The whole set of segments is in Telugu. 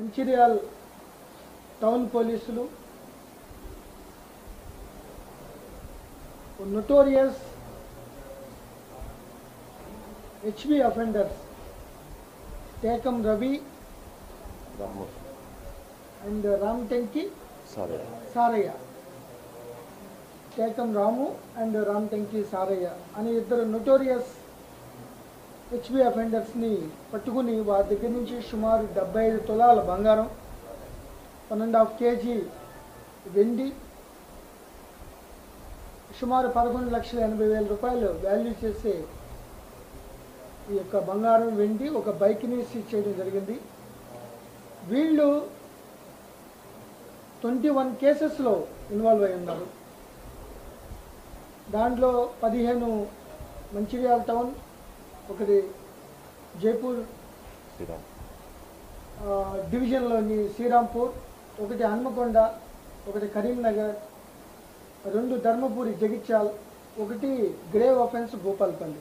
మంచిర్యాల్ టౌన్ పోలీసులు notorious HB offenders Tekam Ravi and Ram Tenki సరే సారయ్య టేకం రాము అండ్ రామ్ టెంకి సారయ్య అనే ఇద్దరు నొటోరియస్ హెచ్బి అఫెండర్స్ని పట్టుకుని వారి దగ్గర నుంచి సుమారు డెబ్బై ఐదు తులాల బంగారం వన్ అండ్ హాఫ్ కేజీ వెండి సుమారు పదకొండు లక్షల ఎనభై వేల రూపాయలు వాల్యూ చేసే ఈ యొక్క బంగారం వెండి ఒక బైక్ని సీజ్ చేయడం జరిగింది వీళ్ళు ట్వంటీ వన్ కేసెస్లో ఇన్వాల్వ్ అయి ఉన్నారు దాంట్లో పదిహేను మంచిర్యాల టౌన్ ఒకటి జైపూర్ శ్రీరామ్ ఆ, డివిజన్లోని శ్రీరాంపూర్ ఒకటి హన్మకొండ ఒకటి కరీంనగర్ రెండు ధర్మపురి జగిత్యాల్ ఒకటి గ్రేవ్ అఫెన్స్ భూపాల్పల్లి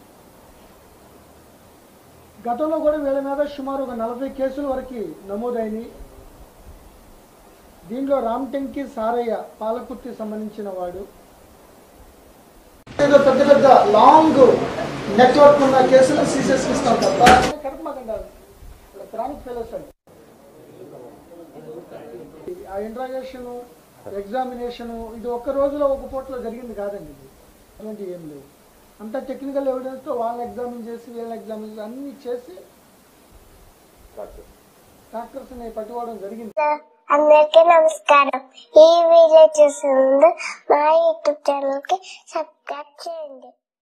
గతంలో కూడా వీళ్ళ మీద సుమారు ఒక నలభై కేసుల వరకు నమోదైనవి దీనిలో రామ్టెంకి సారయ్య పాలకుర్తి సంబంధించిన వాడు ఏదో పెద్ద పెద్ద లాంగ్ నెట్వర్క్ ఉన్న కేసులు సీసెస్ ఇస్తాం తప్ప కడపమాకండి క్రానిక్ ఫెలోస్ అండి ఆ ఇంట్రాగేషన్ ఎగ్జామినేషన్ ఇది ఒక్క రోజులో ఒక పూటలో జరిగింది కాదండి ఇది అటువంటి ఏం లేవు అంత టెక్నికల్ ఎవిడెన్స్తో వాళ్ళని ఎగ్జామిన్ చేసి వీళ్ళని ఎగ్జామిన్ అన్ని చేసి డాక్టర్స్ని పట్టుకోవడం జరిగింది అందరికీ నమస్కారం ఈ వీడియో చూసిన ముందు మా యూట్యూబ్ ఛానల్ కి సబ్స్క్రైబ్ చేయండి